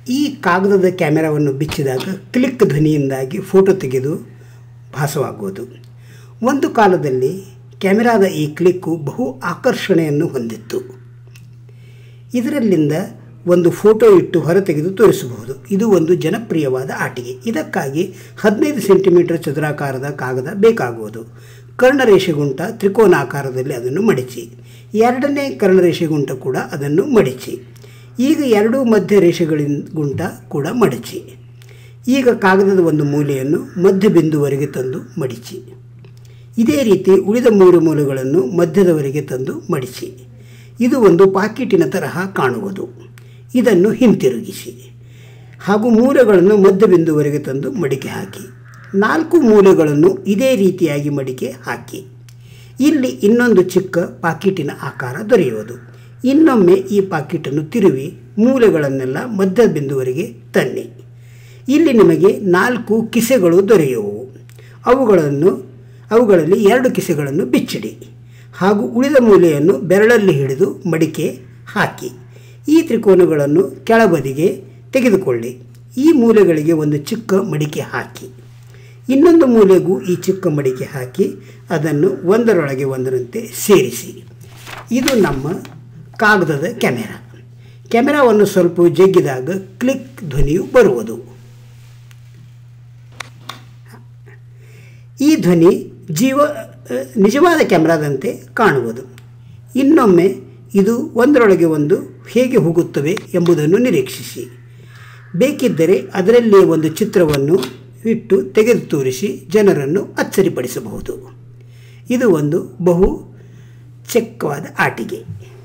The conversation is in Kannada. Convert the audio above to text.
ಈ ಕಾಗದದ ಕ್ಯಾಮೆರಾವನ್ನು ಬಿಚ್ಚಿದಾಗ ಕ್ಲಿಕ್ ಧ್ವನಿಯಿಂದಾಗಿ ಫೋಟೋ ತೆಗೆದು ಭಾಸವಾಗುವುದು ಒಂದು ಕಾಲದಲ್ಲಿ ಕ್ಯಾಮೆರಾದ ಈ ಕ್ಲಿಕ್ಕು ಬಹು ಆಕರ್ಷಣೆಯನ್ನು ಹೊಂದಿತ್ತು ಇದರಲ್ಲಿಂದ ಒಂದು ಫೋಟೋ ಇಟ್ಟು ಹೊರತೆಗೆದು ತೋರಿಸಬಹುದು ಇದು ಒಂದು ಜನಪ್ರಿಯವಾದ ಆಟಿಕೆ ಇದಕ್ಕಾಗಿ ಹದಿನೈದು ಸೆಂಟಿಮೀಟರ್ ಚದುರಾಕಾರದ ಕಾಗದ ಬೇಕಾಗುವುದು ಕರ್ಣರೇಷೆಗುಂಟ ತ್ರಿಕೋನಾಕಾರದಲ್ಲಿ ಅದನ್ನು ಮಡಿಚಿ ಎರಡನೇ ಕರ್ಣರೇಷೆಗುಂಟ ಕೂಡ ಅದನ್ನು ಮಡಿಚಿ ಈಗ ಎರಡೂ ಮಧ್ಯ ರೇಷೆಗಳಿಂದ ಗುಂಟ ಕೂಡ ಮಡಚಿ ಈಗ ಕಾಗದದ ಒಂದು ಮೂಲೆಯನ್ನು ಮಧ್ಯ ಬಿಂದುವರೆಗೆ ತಂದು ಮಡಿಚಿ ಇದೇ ರೀತಿ ಉಳಿದ ಮೂರು ಮೂಲೆಗಳನ್ನು ಮಧ್ಯದವರೆಗೆ ತಂದು ಮಡಿಸಿ ಇದು ಒಂದು ಪಾಕಿಟಿನ ತರಹ ಕಾಣುವುದು ಇದನ್ನು ಹಿಂತಿರುಗಿಸಿ ಹಾಗೂ ಮೂಲೆಗಳನ್ನು ಮಧ್ಯ ಬಿಂದುವರೆಗೆ ತಂದು ಮಡಿಕೆ ಹಾಕಿ ನಾಲ್ಕು ಮೂಲೆಗಳನ್ನು ಇದೇ ರೀತಿಯಾಗಿ ಮಡಿಕೆ ಹಾಕಿ ಇಲ್ಲಿ ಇನ್ನೊಂದು ಚಿಕ್ಕ ಪಾಕಿಟಿನ ಆಕಾರ ದೊರೆಯುವುದು ಇನ್ನೊಮ್ಮೆ ಈ ಪಾಕಿಟನ್ನು ತಿರುವಿ ಮೂಲೆಗಳನ್ನೆಲ್ಲ ಮಧ್ಯ ಬಿಂದುವರೆಗೆ ತನ್ನಿ ಇಲ್ಲಿ ನಿಮಗೆ ನಾಲ್ಕು ಕಿಸೆಗಳು ದೊರೆಯುವವು ಅವುಗಳನ್ನು ಅವುಗಳಲ್ಲಿ ಎರಡು ಕಿಸೆಗಳನ್ನು ಬಿಚ್ಚಿಡಿ ಹಾಗೂ ಉಳಿದ ಮೂಲೆಯನ್ನು ಬೆರಳಲ್ಲಿ ಹಿಡಿದು ಮಡಿಕೆ ಹಾಕಿ ಈ ತ್ರಿಕೋನಗಳನ್ನು ಕೆಳಬದಿಗೆ ತೆಗೆದುಕೊಳ್ಳಿ ಈ ಮೂಲೆಗಳಿಗೆ ಒಂದು ಚಿಕ್ಕ ಮಡಿಕೆ ಹಾಕಿ ಇನ್ನೊಂದು ಮೂಲೆಗೂ ಈ ಚಿಕ್ಕ ಮಡಿಕೆ ಹಾಕಿ ಅದನ್ನು ಒಂದರೊಳಗೆ ಒಂದರಂತೆ ಸೇರಿಸಿ ಇದು ನಮ್ಮ ಕಾಗದದ ಕ್ಯಾಮೆರಾ ಕ್ಯಾಮೆರಾವನ್ನು ಸ್ವಲ್ಪ ಜಗ್ಗಿದಾಗ ಕ್ಲಿಕ್ ಧ್ವನಿಯು ಬರುವುದು ಈ ಧ್ವನಿ ಜೀವ ನಿಜವಾದ ಕ್ಯಾಮ್ರಾದಂತೆ ಕಾಣುವುದು ಇನ್ನೊಮ್ಮೆ ಇದು ಒಂದರೊಳಗೆ ಒಂದು ಹೇಗೆ ಹೋಗುತ್ತವೆ ಎಂಬುದನ್ನು ನಿರೀಕ್ಷಿಸಿ ಬೇಕಿದ್ದರೆ ಅದರಲ್ಲೇ ಒಂದು ಚಿತ್ರವನ್ನು ಇಟ್ಟು ತೆಗೆದು ತೋರಿಸಿ ಜನರನ್ನು ಅಚ್ಚರಿಪಡಿಸಬಹುದು ಇದು ಒಂದು ಬಹು ಚೆಕ್ಕವಾದ ಆಟಿಕೆ